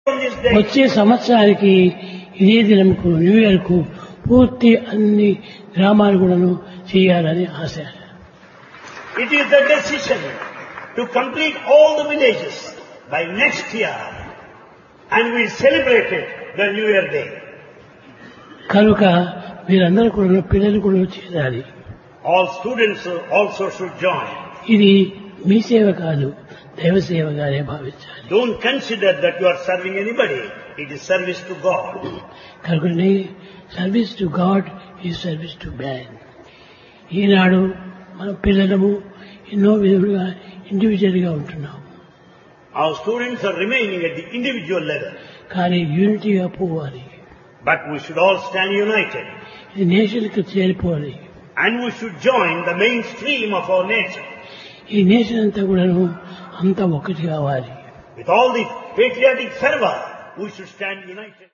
on this day. వచ్చే సంవత్సరానికి ఇదే దినంకు న్యూ ఇయర్ కు పూర్తి అన్ని గ్రామాలు కూడాను చేయాలని ఆశ It is the decision to complete all the villages by next year and we celebrated the New Year Day. కనుక మీరందరూ కూడా పిల్లలు కూడా చేయాలి All students also should join. ఇది మీ సేవ కాదు దైవ సేవగానే భావించాలి Don't consider that you are serving anybody. It is service to God. కనుకనే సర్వీస్ టు గాడ్ ఈ సర్వీస్ టు మ్యాన్ ఈనాడు మన పిల్లలము ఎన్నో విధములుగా ఇండివిజువల్ గా ఉంటున్నాం Our students are remaining at the individual level. కానీ యూనిటీగా పోవాలి But we should all stand united. ఇది నేషన్కి చేరిపోవాలి And we should join the mainstream of our nation. ఈ నేషన్ అంతా కూడాను అంతా ఒకటి కావాలి With all the patriotic fervor, we should stand united.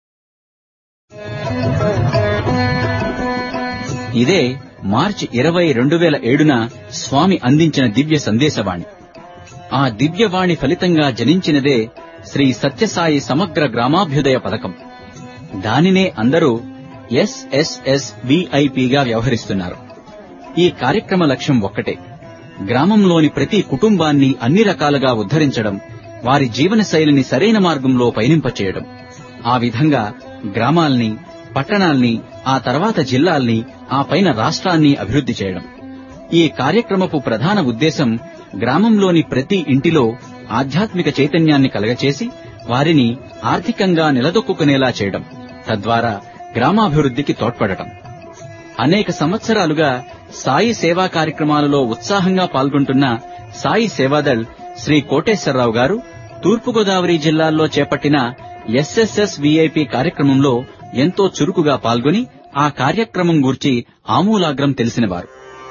ఇదే మార్చి ఇరవై రెండు వేల ఏడున స్వామి అందించిన దివ్య సందేశవాణి ఆ దివ్యవాణి ఫలితంగా జనించినదే శ్రీ సత్యసాయి సమగ్ర గ్రామాభ్యుదయ పథకం దానినే అందరూ ఎస్ఎస్ఎస్ విఐపిగా వ్యవహరిస్తున్నారు ఈ కార్యక్రమ లక్ష్యం ఒక్కటే గ్రామంలోని ప్రతి కుటుంబాన్ని అన్ని రకాలుగా ఉద్ధరించడం వారి జీవన శైలిని సరైన మార్గంలో పయనింపచేయడం ఆ విధంగా గ్రామాల్ని పట్టణాల్ని ఆ తర్వాత జిల్లాల్ని ఆ పైన రాష్ట్రాన్ని అభివృద్ధి చేయడం ఈ కార్యక్రమపు ప్రధాన ఉద్దేశం గ్రామంలోని ప్రతి ఇంటిలో ఆధ్యాత్మిక చైతన్యాన్ని కలగచేసి వారిని ఆర్థికంగా నిలదొక్కుకునేలా చేయడం తద్వారా గ్రామాభివృద్ధికి తోడ్పడటం అనేక సంవత్సరాలుగా సాయి సేవా కార్యక్రమాలలో ఉత్సాహంగా పాల్గొంటున్న సాయి సేవాదళ్ శ్రీ కోటేశ్వరరావు గారు తూర్పుగోదావరి జిల్లాల్లో చేపట్టిన ఎస్ఎస్ఎస్ విఐపి కార్యక్రమంలో ఎంతో చురుకుగా పాల్గొని ఆ కార్యక్రమం గూర్చి ఆమూలాగ్రం తెలిసినవారు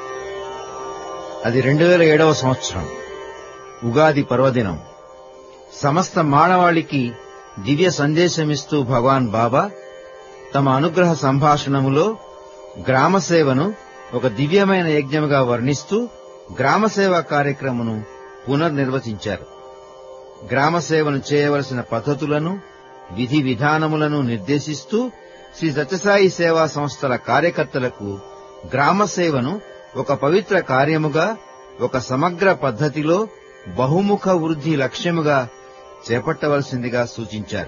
అది రెండు వేల ఏడవ సంవత్సరం ఉగాది పర్వదినం సమస్త మానవాళికి దివ్య సందేశమిస్తూ భగవాన్ బాబా తమ అనుగ్రహ సంభాషణములో గ్రామసేవను ఒక దివ్యమైన యజ్ఞముగా వర్ణిస్తూ గ్రామసేవ కార్యక్రమను పునర్నిర్వచించారు గ్రామసేవను చేయవలసిన పద్ధతులను విధి విధానములను నిర్దేశిస్తూ శ్రీ సత్యసాయి సేవా సంస్థల కార్యకర్తలకు గ్రామసేవను ఒక పవిత్ర కార్యముగా ఒక సమగ్ర పద్ధతిలో బహుముఖ వృద్ధి లక్ష్యముగా చేపట్టవలసిందిగా సూచించారు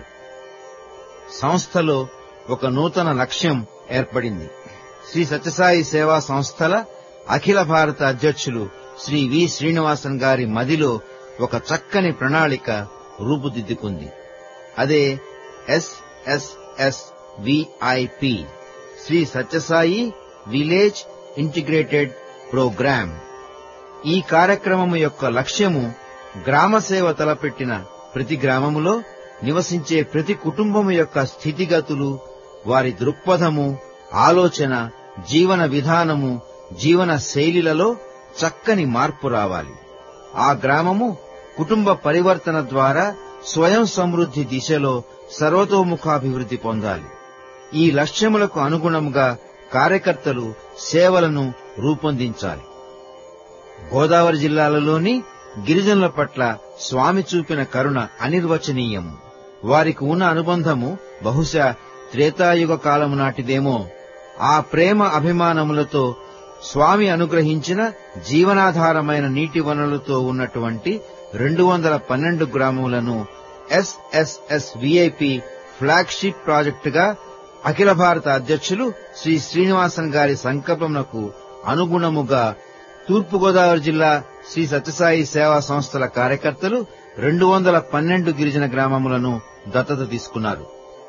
సంస్థలో ఒక నూతన లక్ష్యం ఏర్పడింది శ్రీ సత్యసాయి సేవా సంస్థల అఖిల భారత అధ్యక్షులు శ్రీ వి శ్రీనివాసన్ గారి మదిలో ఒక చక్కని ప్రణాళిక రూపుదిద్దుకుంది అదే SSS VIP Shri Sathya Sai village integrated programme ఈ కార్యక్రమము యొక్క లక్ష్యము గ్రామసేవ తలపెట్టిన ప్రతి గ్రామములో నివసించే ప్రతి కుటుంబము యొక్క స్థితిగతులు వారి దృక్పథము ఆలోచన జీవన విధానము జీవన శైలిలలో చక్కని మార్పు రావాలి ఆ గ్రామము కుటుంబ పరివర్తన ద్వారా స్వయం సమృద్ధి దిశలో సర్వతోముఖాభివృద్ధి పొందాలి ఈ లక్ష్యములకు అనుగుణంగా కార్యకర్తలు సేవలను రూపొందించాలి గోదావరి జిల్లాలలోని గిరిజనుల పట్ల స్వామి చూపిన కరుణ అనిర్వచనీయం వారికి ఉన్న అనుబంధము బహుశా త్రేతాయుగ కాలము నాటిదేమో ఆ ప్రేమ అభిమానములతో స్వామి అనుగ్రహించిన జీవనాధారమైన నీటి వనరులతో ఉన్నటువంటి రెండు వందల పన్నెండు గ్రామములను ఎస్ఎస్ఎస్ విఐపి ఫ్లాగ్షిప్ ప్రాజెక్టుగా అఖిల భారత అధ్యక్షులు శ్రీ శ్రీనివాసన్ గారి సంకల్పమునకు అనుగుణముగా తూర్పుగోదావరి జిల్లా శ్రీ సత్యసాయి సేవా సంస్థల కార్యకర్తలు రెండు వందల పన్నెండు గిరిజన గ్రామములను దత్తత తీసుకున్నారు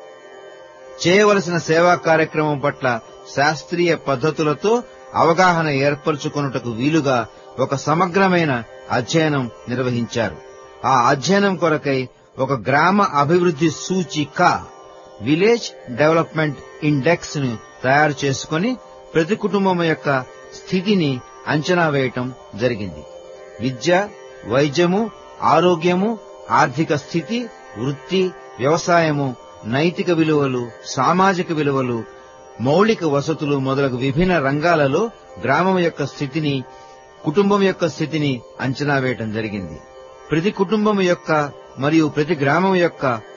చేయవలసిన సేవా కార్యక్రమం పట్ల శాస్త్రీయ పద్ధతులతో అవగాహన ఏర్పరచుకొనుటకు వీలుగా ఒక సమగ్రమైన అధ్యయనం నిర్వహించారు ఆ అధ్యయనం కొరకై ఒక గ్రామ అభివృద్ధి సూచిక విలేజ్ డెవలప్మెంట్ ఇండెక్స్ ను తయారు చేసుకుని ప్రతి కుటుంబం యొక్క స్థితిని అంచనా వేయటం జరిగింది విద్య వైద్యము ఆరోగ్యము ఆర్థిక స్థితి వృత్తి వ్యవసాయము నైతిక విలువలు సామాజిక విలువలు మౌలిక వసతులు మొదలగు విభిన్న రంగాలలో గ్రామం యొక్క స్థితిని కుటుంబం యొక్క స్థితిని అంచనా వేయటం జరిగింది ప్రతి కుటుంబం యొక్క మరియు ప్రతి గ్రామం యొక్క